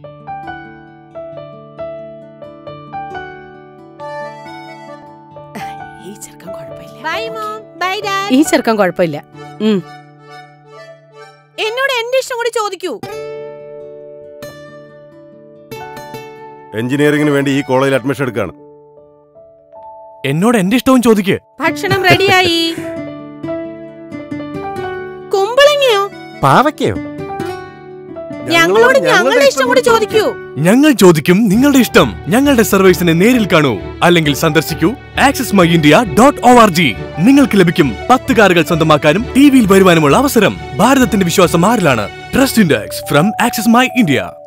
ഈ ചെറുക്കൻ കുഴപ്പമില്ല ബൈ മോം ബൈ ഡാഡ് ഈ ചെറുക്കൻ കുഴപ്പമില്ല ഉം. എന്നോട് എന്റെ ഇഷ്ടം കൂടി ചോദിക്കൂ എഞ്ചിനീയറിംഗിന് വേണ്ടി ഈ കോളേജിൽ അഡ്മിഷൻ എടുക്കുകയാണ് എന്നോട് എന്റെ ഇഷ്ടവും ചോദിക്കേ ഭക്ഷണം റെഡിയായി കുമ്പളങ്ങയോ പാവയ്ക്കയോ ഞങ്ങളോട് ഞങ്ങളുടെ ഇഷ്ടം കൂടി ചോദിക്കൂ ഞങ്ങൾ ചോദിക്കും നിങ്ങളുടെ ഇഷ്ടം ഞങ്ങളുടെ സർവീസിനെ നേരിൽ കാണൂ അല്ലെങ്കിൽ സന്ദർശിക്കൂ access my India dot O R G നിങ്ങൾക്ക് ലഭിക്കും പത്ത് കാറുകൾ സ്വന്തമാക്കാനും ടി വിയിൽ വരുവാനുമുള്ള അവസരം ഭാരതത്തിന്റെ വിശ്വാസം ആരിലാണ് trust index from access my India